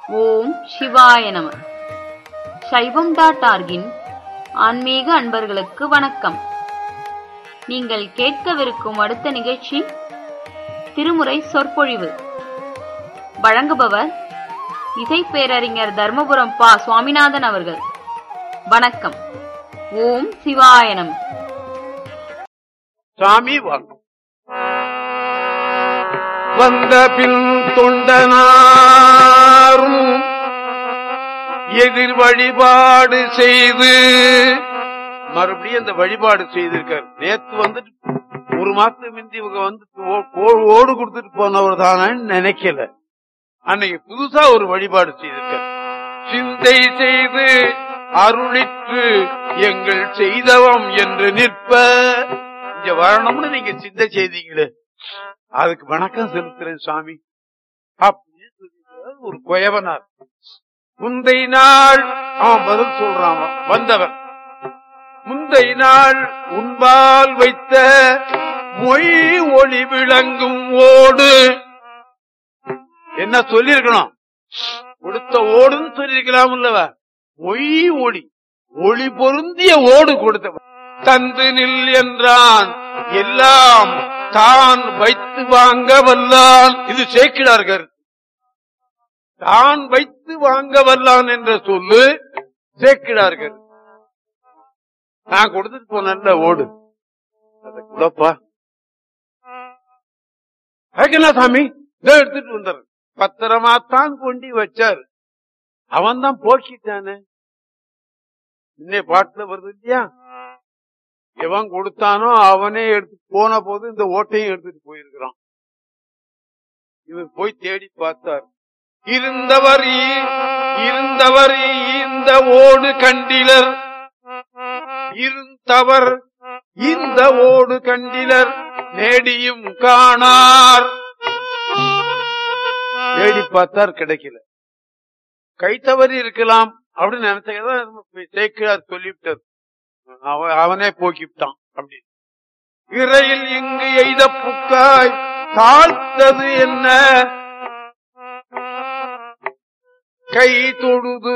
ஓம் சிவாய நம சைவம் டாட் ஆர்கின் ஆன்மீக அன்பர்களுக்கு வணக்கம் நீங்கள் கேட்கவிருக்கும் அடுத்த நிகழ்ச்சி திருமுறை சொற்பொழிவு வழங்குபவர் இசை பேரறிஞர் தர்மபுரம் பா சுவாமிநாதன் அவர்கள் வணக்கம் ஓம் சிவாய நம சாமி வாங்க வந்த பின் தொண்டனாரும் எதிர் வழிபாடு செய்து மறுபடியும் அந்த வழிபாடு செய்திருக்காரு நேத்து வந்துட்டு ஒரு மாசத்துக்கு முந்தி இவங்க வந்து ஓ- ஓ- ஓடு கொடுத்துட்டு போனவர் தானேன்னு நினைக்கல அன்னைக்கு புதுசா ஒரு வழிபாடு செய்திருக்காரு சிந்தை செய்து அருளிற்று எங்கள் செய்தவம் என்று நிற்ப இங்க வரணும்னு நீங்க சிந்தை செய்தீங்களே அதுக்கு வணக்கம் செலுத்துறேன் சாமி அப்படின்னு சொல்லிக்கிறார் ஒரு குயவனார் முந்தை நாள் அவன் பதில் சொல்றான் அவன், வந்தவன் முந்தை நாள் உன்பால் வைத்த மொய் ஒளி விளங்கும் ஓடு என்ன சொல்லிருக்கணும் கொடுத்த ஓடுன்னு சொல்லிருக்கலாம் இல்லவ மொய் ஒளி ஒளி பொருந்திய ஓடு கொடுத்தவன் தந்து நில் என்றான் எல்லாம் தான் வைத்து வாங்க வல்லான் இது சேக்கிடார்கள் தான் வைத்து வாங்க வல்லான் என்ற சொல்லு சேக்கிடார்கள் நான் கொடுத்துட்டு போனேன்ல ஓடு அதை குடப்பா அதுக்கு சாமி இதோ எடுத்துட்டு வந்தாரு பத்திரமா தான் கொண்டு வச்சாரு அவன் தான் போக்கிட்டானே இன்னே பாட்டுல வருது இல்லையா எவன் கொடுத்தானோ அவனே எடுத்து போன போது இந்த ஓட்டையும் எடுத்துட்டு போயிருக்கிறான் இவர் போய் தேடி பார்த்தார் இருந்தவர் ஈ- இருந்தவர் இந்த ஓடு கண்டிலர் இருந்தவர் இந்த ஓடு கண்டிலர் நேடியும் காணார் தேடி பார்த்தார் கிடைக்கல கை தவறி இருக்கலாம் அப்படின்னு நினைச்சதான் சேக்கிரார் சொல்லிவிட்டார் அவ- அவனே போக்கிவிட்டான் அப்படி இறையில் இங்கு எய்த புக்காய் தாழ்த்தது என்ன கை தொழுது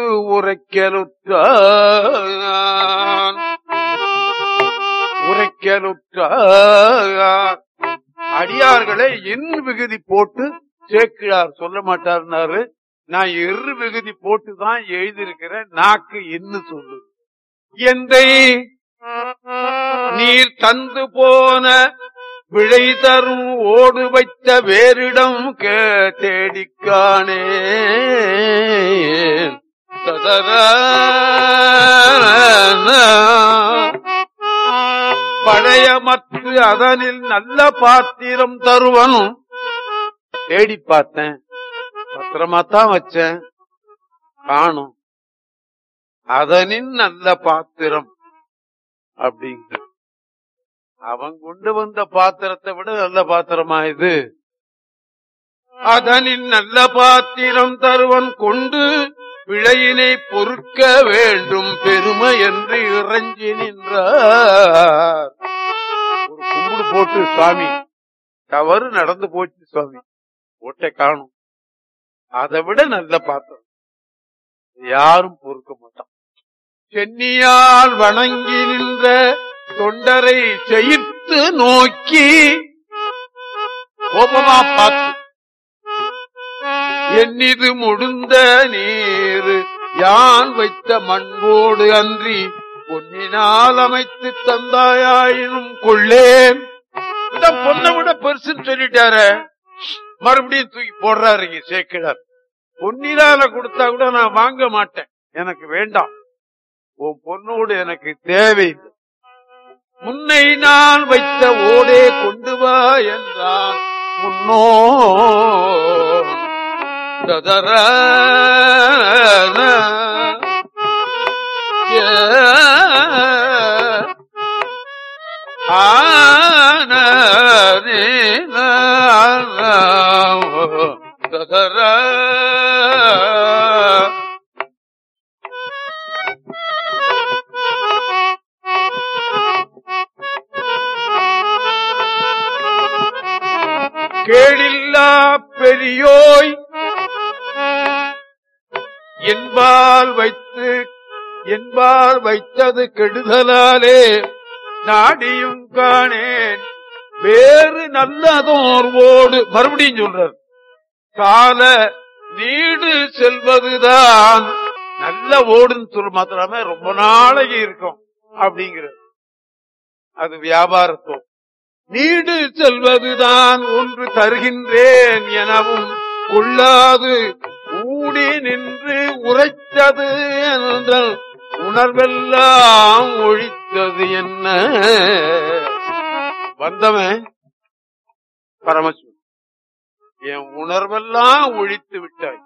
உரைக்கலுற்றான் உரைக்கலுற்றான் அடியார்களை என் விகுதி போட்டு சேக்கிழார் சொல்ல மாட்டார்னாரு நான் எரு விகுதி போட்டு தான் எழுதியிருக்கிறேன் நாக்கு என்ன சொல்லு எந்தை நீர் தந்து போன விழை தரும் ஓடு வைத்த வேறிடம் கே தேடிக்கானே பழைய மற்ற அதனில் நல்ல பாத்திரம் தருவன் தேடி பார்த்தேன் பத்திரமா தான் வச்சேன் காணும் அதனின் நல்ல பாத்திரம் அப்படிங்க அவன் கொண்டு வந்த பாத்திரத்தை விட நல்ல பாத்திரமா இது அதனின் நல்ல பாத்திரம் தருவன் கொண்டு விளையினை பொறுக்க வேண்டும் பெருமை என்று இறைஞ்சி நின்றார் ஒரு கும்பிடு போட்டு சுவாமி தவறு நடந்து போச்சு சுவாமி ஓட்டை காணும் அதை விட நல்ல பாத்திரம் யாரும் பொறுக்க மாட்டான் சென்னியால் வணங்கி நின்ற தொண்டரை செயிர்த்து நோக்கி கோபமா பார்த்து என்னிது முடுந்த நீர் யான் வைத்த மண்போடு அன்றி பொன்னினால் அமைத்து தந்தாயினும் கொள்ளேன் இதான் பொண்ணை விட பெருசுன்னு சொல்லிட்டாரு மறுபடியும் தூக்கி போடுறாருங்க சேக்கிடார் பொன்னிலால கொடுத்தா கூட நான் வாங்க மாட்டேன் எனக்கு வேண்டாம் உன் பொண்ணோடு எனக்கு தேவையில்லை முன்னை நான் வைத்த ஓடே கொண்டு வா என்றான் முன்னோ ததர ததர கேளில்லா பெரியோய் என்பால் வைத்து என்பால் வைத்தது கெடுதலாலே நாடியும் காணேன் வேறு நல்லதோர் ஓடு மறுபடியும் சொல்றார் கால நீடு செல்வதுதான் நல்ல ஓடுன்னு சொல்ல மாத்திராம ரொம்ப நாளைக்கு இருக்கும் அப்படிங்கிறது அது வியாபாரத்தோ நீடு செல்வதுதான் ஒன்று தருகின்றேன் எனவும் கொள்ளாது ஊடி நின்று உரைத்தது என்றால் உணர்வெல்லாம் ஒழித்தது என்ன வந்தவன் பரமசிவன் என் உணர்வெல்லாம் ஒழித்து விட்டாய்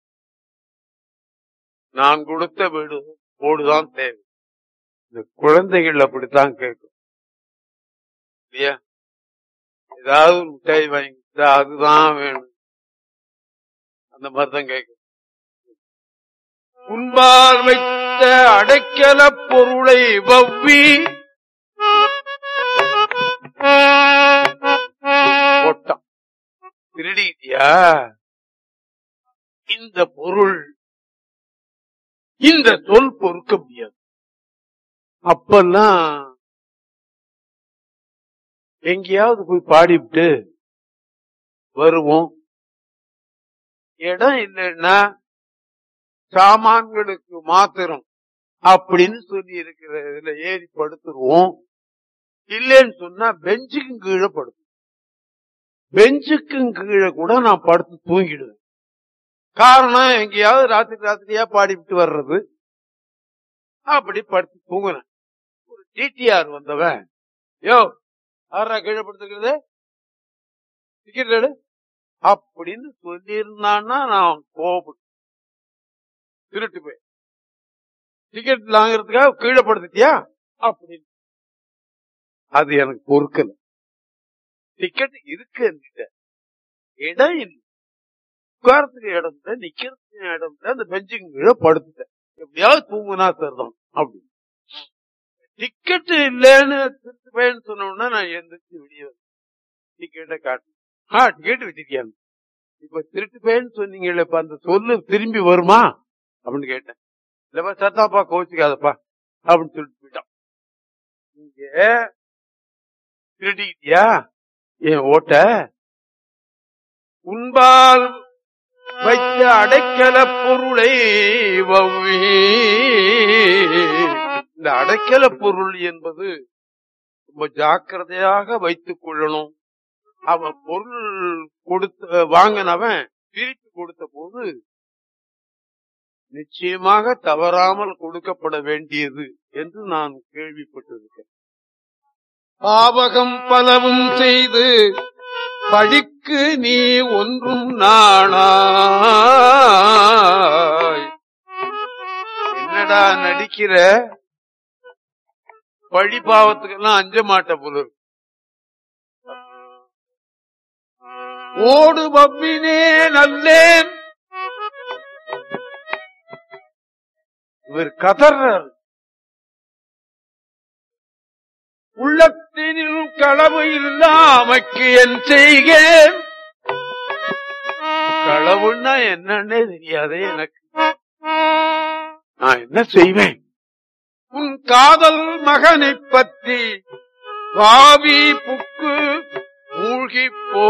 நான் கொடுத்த வீடு ஓடுதான் தேவை இந்த குழந்தைகள் அப்படித்தான் கேட்கும் இல்லையா ஏதாவது ஒரு மிட்டாய் வாங்கி கொடுத்தா அதுதான் வேணும் அந்த மாதிரிதான் கேட்கும் உன்பால் வைத்த அடைக்கல பொருளை வவ்வி போட்டான் திருடிட்டியா இந்த பொருள் இந்த சொல் பொறுக்க முடியாது அப்பெல்லாம் எங்கேயாவது போய் பாடிவிட்டு வருவோம் இடம் இல்லைன்னா சாமான்களுக்கு மாத்திரம் அப்படின்னு சொல்லி இருக்கிற இதுல ஏறி படுத்துருவோம் இல்லைன்னு சொன்னா பெஞ்சுக்கும் கீழே படுத்து பெஞ்சுக்கும் கீழே கூட நான் படுத்து தூங்கிடுவேன் காரணம் எங்கேயாவது ராத்திரி ராத்திரியா பாடிவிட்டு வர்றது அப்படி படுத்து தூங்குனேன் ஒரு டிடிஆர் வந்தவன் யோ ஆறா கீழே படுத்துக்கிறது டிக்கெட் எடு அப்படின்னு சொல்லியிருந்தான்னா நான் கோபப்பட்டு திருட்டு போய் டிக்கெட் வாங்குறதுக்காக கீழே படுத்துட்டியா அப்படின்னு அது எனக்கு பொறுக்கல டிக்கெட் இருக்கு என்கிட்ட இடம் இல்லை உட்காரத்துக்கு இடம் இல்லை நிக்கிறதுக்கு இடம் இல்லை அந்த பெஞ்சுக்கு கீழே படுத்துட்டேன் எப்படியாவது தூங்குனா சரிதான் அப்படின்னு டிக்கெட் இல்லைன்னு திருட்டு போயேன்னு சொன்னோம்னா நான் எந்திரிச்சு வெளியே டிக்கெட்டை காட்டு ஆ டிக்கெட் வச்சிருக்கியாங்க இப்ப திருட்டு போயேன்னு சொன்னீங்கல்ல இப்ப அந்த சொல்லு திரும்பி வருமா அப்படின்னு கேட்டேன் இல்லப்பா சத்தாப்பா கோச்சுக்காதப்பா அப்படின்னு சொல்லிட்டு போயிட்டான் இங்க திருடிக்கிட்டியா என் ஓட்ட உன்பால் வைத்த அடைக்கல பொருளை வவ்வி இந்த அடைக்கல பொருள் என்பது ரொம்ப ஜாக்கிரதையாக வைத்துக் கொள்ளணும் அவன் பொருள் கொடுத்த வாங்கினவன் திருப்பி கொடுத்த போது நிச்சயமாக தவறாமல் கொடுக்கப்பட வேண்டியது என்று நான் கேள்விப்பட்டிருக்கேன் பாவகம் பலவும் செய்து பழிக்கு நீ ஒன்றும் நாணாய் என்னடா நடிக்கிற பழி பாவத்துக்கெல்லாம் அஞ்ச மாட்ட போல இருக்கு. ஓடு வவ்வினே நல்லேன் இவர் கதர்றார் உள்ளத்தினில் களவு இல்லாமக்கு என் செய்கேன் களவுன்னா என்னன்னே தெரியாதே எனக்கு நான் என்ன செய்வேன் உன் காதல் மகனைப் பற்றி பாவி புக்கு மூழ்கி போ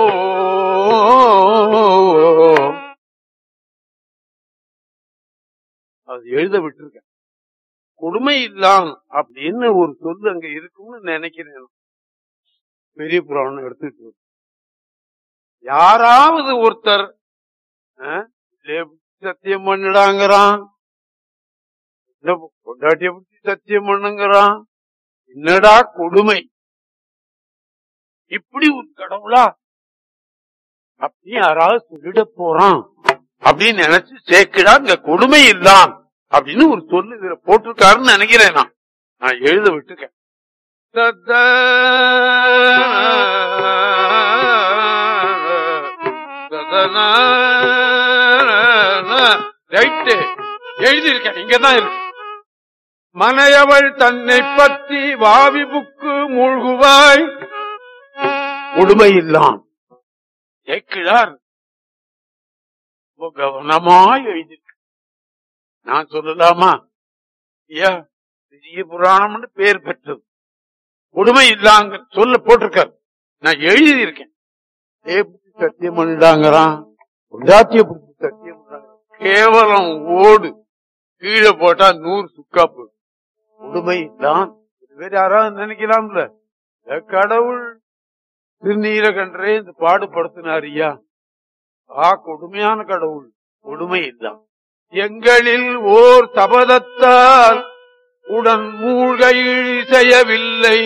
அது எழுத விட்டுருக்கேன் கொடுமை இல்லாம் அப்படின்னு ஒரு சொல்லு அங்க இருக்கும்னு நினைக்கிறேன் நான். பெரிய புராணம் எடுத்துட்டு வந்து. யாராவது ஒருத்தர் ஆ, இல்லையே சத்தியம் பண்ணிடாங்கிறான் இல்ல பொண்டாட்டிய பத்தி சத்தியம் பண்ணுங்கிறான் என்னடா கொடுமை இப்படி ஒரு கடவுளா அப்படி யாராவது சொல்லிட போறான் அப்படின்னு நினைச்சு சேர்க்கடா இங்க கொடுமை இல்லாம் அப்படின்னு ஒரு சொல்லு இதுல போட்டிருக்காருன்னு நினைக்கிறேன் நான் நான் எழுத விட்டுருக்கேன் தத்த ரைட்டு எழுதியிருக்கேன் இங்கதான் இருக்கு மனையவள் தன்னை பற்றி வாவி புக்கு மூழ்குவாய் கொடுமை இல்லாம் கேட்கிறார் ரொம்ப கவனமாய் எழுதி நான் சொல்லலாமா ஐயா பெரிய புராணம்னு பேர் பெற்றது கொடுமை இல்லாங்க சொல்ல போட்டிருக்காரு நான் எழுதியிருக்கேன் ஏ புத்தி சத்தியம் பண்ணிட்டாங்கிறான் பொண்டாட்டிய புத்தி சத்தியம் பண்றாங்க கேவலம் ஓடு கீழே போட்டா நூறு சுக்கா போடும் கொடுமை தான் வேற யாராவது நினைக்கலாம்ல ஏ கடவுள் திருநீலகன்றே இந்த பாடுபடுத்தினார் ஐயா ஆ கொடுமையான கடவுள் கொடுமை இல்லாம் எங்களில் ஓர் தபதத்தால் உடன் மூழ்க செய்யவில்லை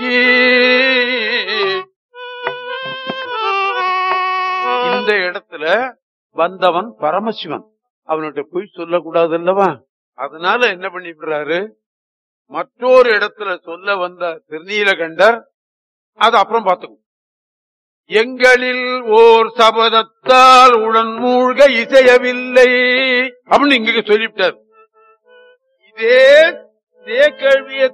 இந்த இடத்துல வந்தவன் பரமசிவன் அவன்கிட்ட போய் சொல்லக்கூடாது அல்லவா அதனால என்ன பண்ணிவிடுறாரு மற்றொரு இடத்துல சொல்ல வந்த திருநீலகண்டர் அது அப்புறம் பார்த்துக்கும் எங்களில் ஓர் சபதத்தால் உடன் மூழ்க இசையவில்லை அப்படின்னு இங்க சொல்லிவிட்டார் இதே இதே கேள்விய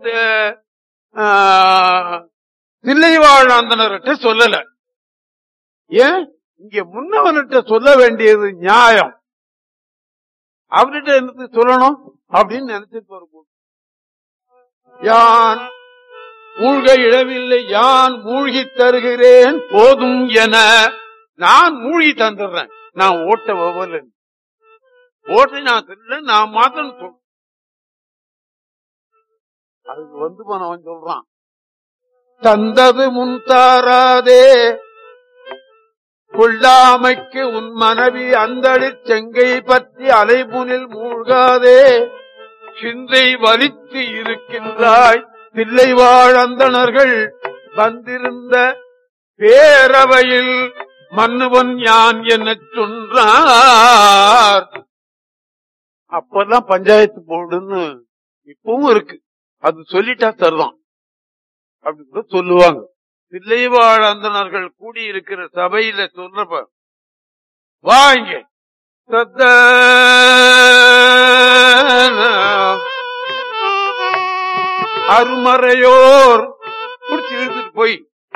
தில்லைவாழாந்தனர்கிட்ட சொல்லல ஏன் இங்க முன்னவன்கிட்ட சொல்ல வேண்டியது நியாயம் அவர்கிட்ட எனக்கு சொல்லணும் அப்படின்னு நினைச்சிட்டு வரும்போது யான் மூழ்க இழவில்லை யான் மூழ்கி தருகிறேன் போதும் என நான் மூழ்கி தந்துடுறேன் நான் ஓட்ட ஒவ்வொரு ஓட்டை நான் தெரியல நான் மாத்திரம் சொல் அதுக்கு வந்து போனவன் சொல்றான் தந்தது முன் தாராதே கொள்ளாமைக்கு உன் மனைவி அந்தளிர் செங்கை பற்றி அலைபுனில் மூழ்காதே சிந்தை வலித்து இருக்கின்றாய் தில்லை வாழந்தனர்கள் வந்திருந்த பேரவையில் மன்னுவன் யான் என்ன சொன்னார் அப்பதான் பஞ்சாயத்து போர்டுன்னு இப்பவும் இருக்கு அது சொல்லிட்டா தருதான் அப்படி கூட சொல்லுவாங்க தில்லை வாழந்தனர்கள் கூடி இருக்கிற சபையில சொல்றப்ப வாங்க அருமறையோர் புடிச்சு இழுத்துட்டு போய்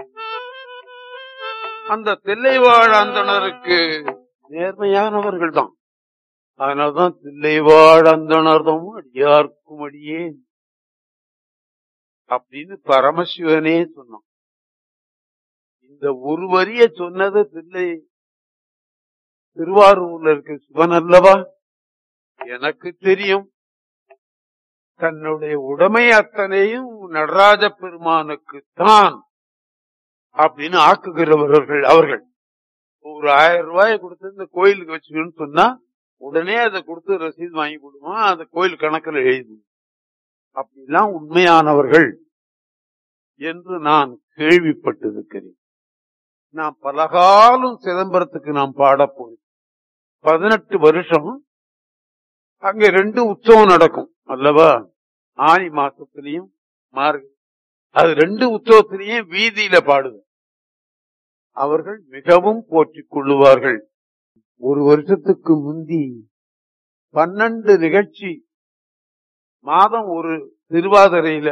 அந்த தில்லைவாழ் அந்தணருக்கு நேர்மையானவர்கள் தான் அதனால்தான் தில்லைவாழ் அந்தணர்தம் அடியார்க்கும் அடியே அப்படின்னு பரமசிவனே சொன்னான் இந்த ஒரு வரிய சொன்னது தில்லை திருவாரூர்ல இருக்க சிவன் அல்லவா எனக்கு தெரியும் தன்னுடைய உடைமை அத்தனையும் நடராஜ பெருமானுக்கு தான் அப்படின்னு ஆக்குகிறவர்கள் அவர்கள் ஒரு ஆயிரம் ரூபாயை கொடுத்து இந்த கோயிலுக்கு வச்சுக்கணும்னு சொன்னா உடனே அதை கொடுத்து ரசீது வாங்கி கொடுமா அந்த கோயில் கணக்கில் எழுதி அப்படிலாம் உண்மையானவர்கள் என்று நான் கேள்விப்பட்டிருக்கிறேன் நான் பலகாலம் சிதம்பரத்துக்கு நாம் பாடப் போய் பதினெட்டு வருஷம் அங்க ரெண்டு உற்சவம் நடக்கும் அல்லவா ஆனி மாசத்திலையும் மார்கழி அது ரெண்டு உற்சவத்திலையும் வீதியில பாடுவேன் அவர்கள் மிகவும் போற்றிக் கொள்ளுவார்கள் ஒரு வருஷத்துக்கு முந்தி பன்னெண்டு நிகழ்ச்சி மாதம் ஒரு திருவாதிரையில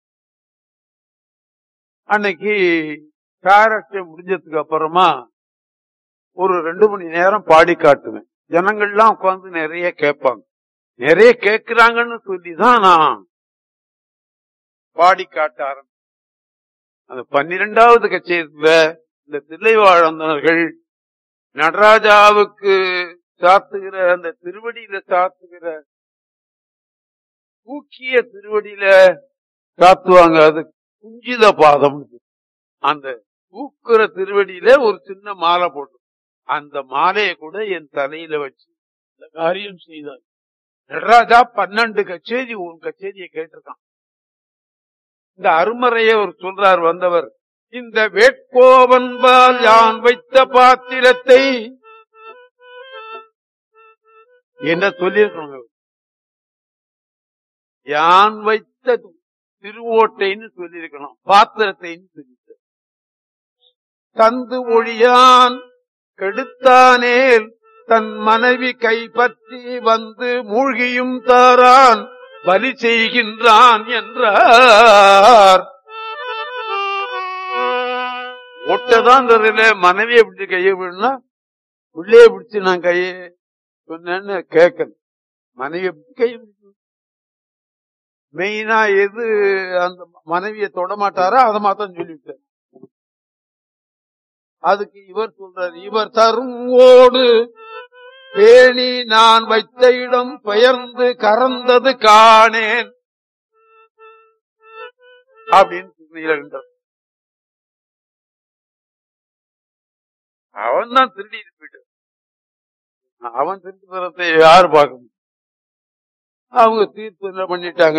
அன்னைக்கு கேரக்டர் முடிஞ்சதுக்கு அப்புறமா ஒரு ரெண்டு மணி நேரம் பாடி காட்டுவேன் ஜனங்கள்லாம் உட்கார்ந்து நிறைய கேட்பாங்க நிறைய கேட்கிறாங்கன்னு சொல்லிதான் நான் பாடி காட்ட ஆரம்பிச்சேன் அந்த பன்னிரெண்டாவது கச்சேரியில இந்த தில்லைவாழந்தனர்கள் நடராஜாவுக்கு சாத்துகிற அந்த திருவடியில சாத்துகிற தூக்கிய திருவடியில சாத்துவாங்க அது குஞ்சித பாதம் அந்த தூக்குற திருவடியில ஒரு சின்ன மாலை போட்டு அந்த மாலையை கூட என் தலையில வச்சு இந்த காரியம் செய்தார் நடராஜா பன்னெண்டு கச்சேரி ஒரு கச்சேரியை கேட்டிருக்கான் இந்த அருமறையை அவர் சொல்றார் வந்தவர் இந்த வேட்கோவன்பால் யான் வைத்த பாத்திரத்தை என்ன சொல்லியிருக்கணும் யான் வைத்த திருவோட்டைன்னு சொல்லியிருக்கணும் பாத்திரத்தைன்னு சொல்லிட்டு தந்து ஒழியான் கெடுத்தானேல் தன் மனைவி கைப்பற்றி வந்து மூழ்கியும் தாரான் பலி செய்கின்றான் என்றார் ஒட்டதான் தெரியல மனைவியை பிடிச்சு கையை விடனா உள்ளே பிடிச்சு நான் கையை சொன்னேன்னு கேட்கல மனைவி எப்படி கை பிடிக்கும் மெயினா எது அந்த மனைவியை தொடமாட்டாரோ அதை மாத்தான் சொல்லிவிட்டார் அதுக்கு இவர் சொல்றார் இவர் தரும் ஓடு பேணி நான் வைத்த இடம் பெயர்ந்து கறந்தது காணேன் அப்படின்னு சொல்லுகிறார் அவன் தான் திருடிட்டு போயிட்டான் அவன் திருட்டு தரத்தை யார் பார்க்க முடியும் அவங்க தீர்ப்பு என்ன பண்ணிட்டாங்க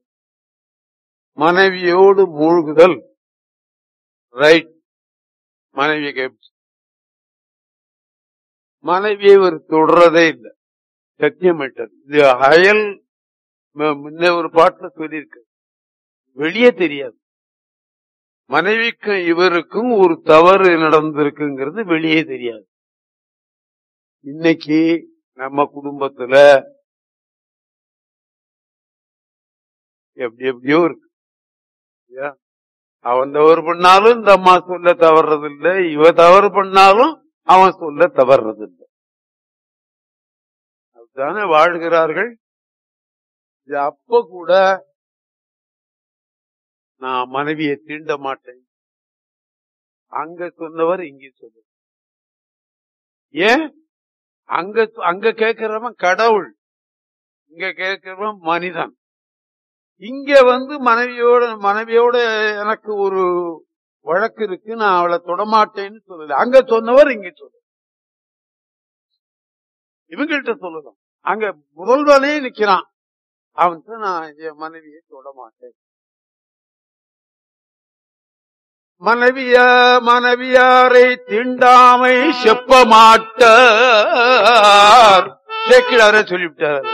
மனைவியோடு மூழ்குதல் ரைட் மனைவியை கேட்டு மனைவியை ஒரு தொடர்றதே இல்லை சத்தியமிட்டது இது அயல் ம- முன்ன ஒரு பாட்டுல சொல்லியிருக்கு வெளியே தெரியாது மனைவிக்கும் இவருக்கும் ஒரு தவறு நடந்திருக்குங்கிறது வெளியே தெரியாது இன்னைக்கு நம்ம குடும்பத்துல எப்படி எப்படியோ இருக்கு இல்லையா? அவன் தவறு பண்ணாலும் இந்த அம்மா சொல்ல தவறுறது இல்ல இவ தவறு பண்ணாலும் அவன் சொல்ல தவறுறது இல்ல அதுதானே வாழ்கிறார்கள் இது அப்ப கூட நான் மனைவியை தீண்ட மாட்டேன் அங்க சொன்னவர் இங்க சொல்ல ஏன் அங்க அங்க கேட்கிறவன் கடவுள் இங்க கேட்கிறவன் மனிதன் இங்க வந்து மனைவியோட மனைவியோட எனக்கு ஒரு வழக்கு இருக்கு நான் அவளை தொடமாட்டேன்னு சொல்லல அங்க சொன்னவர் இங்க சொல்ல இவங்கள்ட்ட சொல்லலாம் அங்க முதல்வனே நிக்கிறான் அவன்கிட்ட நான் என் மனைவியை தொடமாட்டேன் மனைவிய மனைவியாரை தீண்டாமை செப்ப மாட்டார் சேக்கிடார சொல்லிவிட்டார்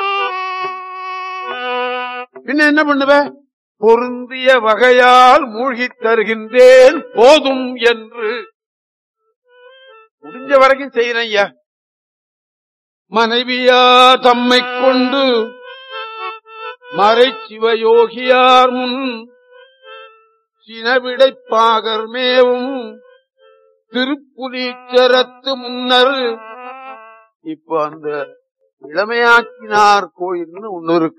பின்ன என்ன பண்ணுவ பொருந்திய வகையால் மூழ்கித் தருகின்றேன் போதும் என்று முடிஞ்ச வரைக்கும் செய்யறேன் ஐயா மனைவியா தம்மை கொண்டு மறை சிவயோகியார் முன் சினவிடைப்பாகர் மேவும் திருப்புலீச்சரத்து முன்னர் இப்ப அந்த இளமையாக்கினார் கோயில்னு ஒண்ணு இருக்கு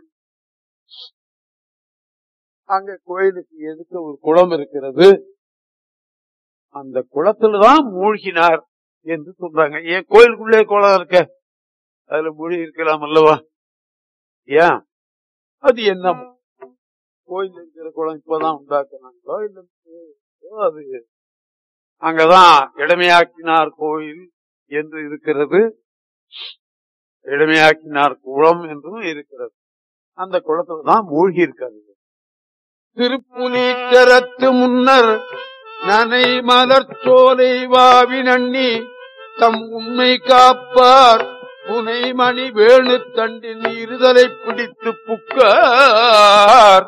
அங்க கோயிலுக்கு எதுக்க ஒரு குளம் இருக்கிறது அந்த குளத்துலதான் மூழ்கினார் என்று சொல்றாங்க ஏன் கோயிலுக்குள்ளே குளம் இருக்க அதுல மூழ்கி இருக்கலாம் அல்லவா ஏன் அது என்ன கோயில் இருக்கிற குளம் இப்பதான் உண்டாக்குனாங்களோ இல்ல அது அங்கதான் இளமையாக்கினார் கோயில் என்று இருக்கிறது இளமையாக்கினார் குளம் என்றும் இருக்கிறது அந்த குளத்துல தான் மூழ்கி இருக்காது திருப்புலீச்சரத்து முன்னர் நனை மலர்ச்சோலை வாவி நண்ணி தம் உண்மை காப்பார் புனைமணி வேணு தண்டின் இருதலை பிடித்து புக்கார்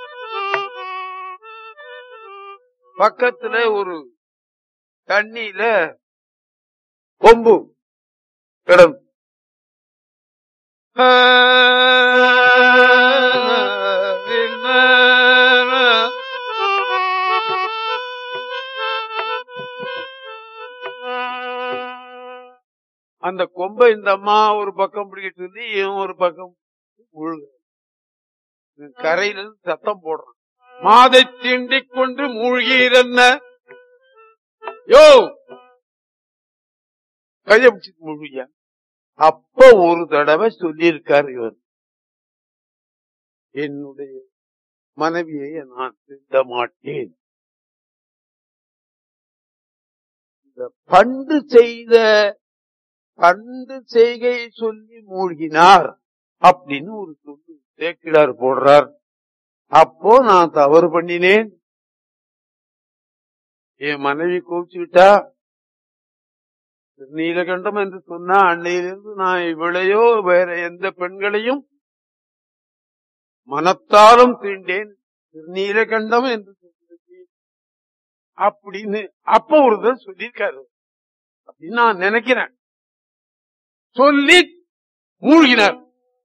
பக்கத்துல ஒரு தண்ணியில கொம்பு கிடந்து அந்த கொம்பை இந்த அம்மா ஒரு பக்கம் பிடிக்கிட்டு இருந்து இவன் ஒரு பக்கம் முழுக கரையில இருந்து சத்தம் போடுறான் மாதை தீண்டிக் கொண்டு மூழ்கீரன்ன யோ கைய பிடிச்சிட்டு மூழ்கியா அப்ப ஒரு தடவை சொல்லியிருக்காரு இவர் என்னுடைய மனைவியை நான் திருத்த மாட்டேன் இந்த பண்டு செய்த பண்டு செய்கை சொல்லி மூழ்கினார் அப்படின்னு ஒரு சொல்லு சேக்கிடார் போடுறார் அப்போ நான் தவறு பண்ணினேன் என் மனைவி கோவிச்சு விட்டா நீலகண்டம் என்று சொன்னா அன்னையிலிருந்து நான் இவளையோ வேற எந்த பெண்களையும் மனத்தாலும் தீண்டேன் நீலகண்டம் என்று சொல்லி அப்படின்னு அப்ப ஒருத்தர் சொல்லியிருக்காரு அப்படின்னு நான் நினைக்கிறேன் சொல்லி மூழ்கினார்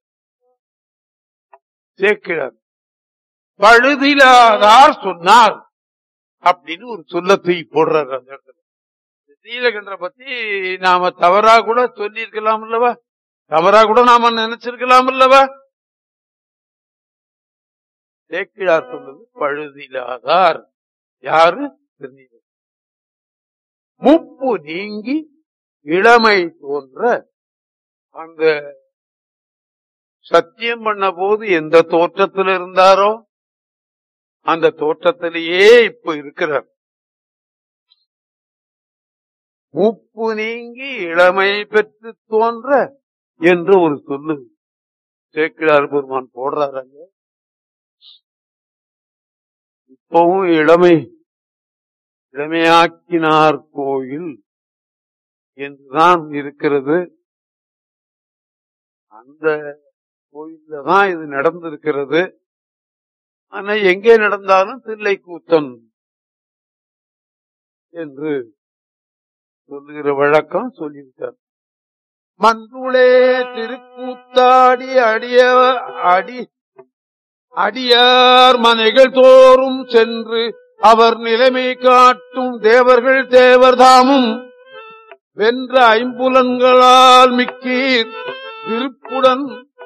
சேர்க்கிறார் பழுதிலாதார் சொன்னார் அப்படின்னு ஒரு சொல்ல தூக்கி போடுறாரு அந்த இடத்துல நீலகண்டரை பத்தி நாம தவறா கூட சொல்லி இருக்கலாம் அல்லவா தவறா கூட நாம நினைச்சிருக்கலாம் அல்லவா சேக்கிழார் சொன்னது பழுதிலாதார் யாரு திருநீலகண்டன். முப்பு நீங்கி இளமை தோன்ற அந்த சத்தியம் பண்ண போது எந்த தோற்றத்தில் இருந்தாரோ அந்த தோற்றத்திலேயே இப்ப இருக்கிறார் முப்பு நீங்கி இளமை பெற்று தோன்ற என்று ஒரு சொல்லு சேக்கிழார் பெருமான் போடுறாருங்க இப்பவும் இளமை இளமையாக்கினார் கோயில் என்றுதான் இருக்கிறது அந்த கோயில்ல தான் இது நடந்திருக்கிறது ஆனா எங்கே நடந்தாலும் தில்லை கூத்தன் என்று சொல்லுகிற வழக்கம் சொல்லியிருக்கார் மன்றுளே திருக்கூத்தாடி அடிய அடி அடியார் மனைகள் தோறும் சென்று அவர் நிலைமை காட்டும் தேவர்கள் தேவர்தாமும் வென்ற ஐம்புலன்களால் மிக்கீர் விருப்புடன்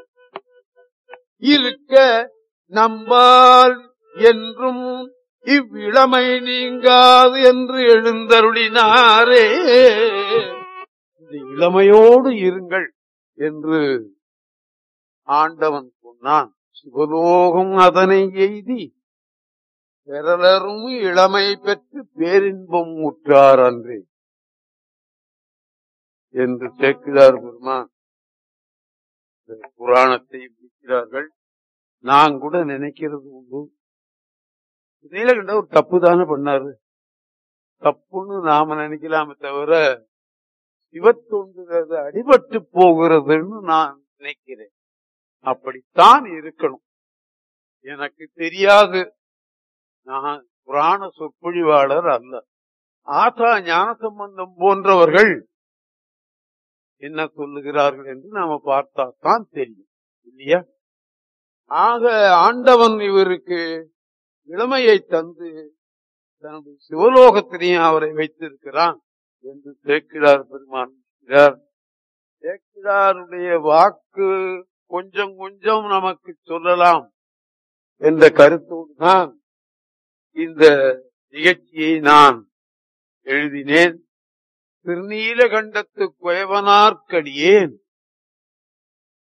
இருக்க நம்பால் என்றும் இவ்விளமை நீங்காது என்று எழுந்தருளினாரே இந்த இளமையோடு இருங்கள் என்று ஆண்டவன் சொன்னான் சிவலோகம் அதனை எய்தி பெறலரும் இளமை பெற்று பேரின்பம் முற்றார் அன்றே என்று சேக்கிழார் பெருமான் இந்த புராணத்தை முடிக்கிறார்கள் நான் கூட நினைக்கிறது உண்டு நீலகண்ட ஒரு தப்பு தானே பண்ணாரு தப்புன்னு நாம நினைக்கலாமே தவிர சிவத்தொண்டுகிறது அடிபட்டு போகிறதுன்னு நான் நினைக்கிறேன் அப்படித்தான் இருக்கணும் எனக்கு தெரியாது நான் புராண சொற்பொழிவாளர் அல்ல ஆசா ஞான சம்பந்தம் போன்றவர்கள் என்ன சொல்லுகிறார்கள் என்று நாம பார்த்தா தான் தெரியும் இல்லையா ஆக ஆண்டவன் இவருக்கு இளமையை தந்து தன்னுடைய சிவலோகத்திலையும் அவரை வைத்திருக்கிறான் என்று சேக்கிழார் பெருமான் சொல்கிறார். சேக்கிழாருடைய வாக்கு கொஞ்சம் கொஞ்சம் நமக்கு சொல்லலாம் என்ற கருத்தோடு தான் இந்த நிகழ்ச்சியை நான் எழுதினேன் திருநீலகண்டத்து குயவனார்க்கடியேன்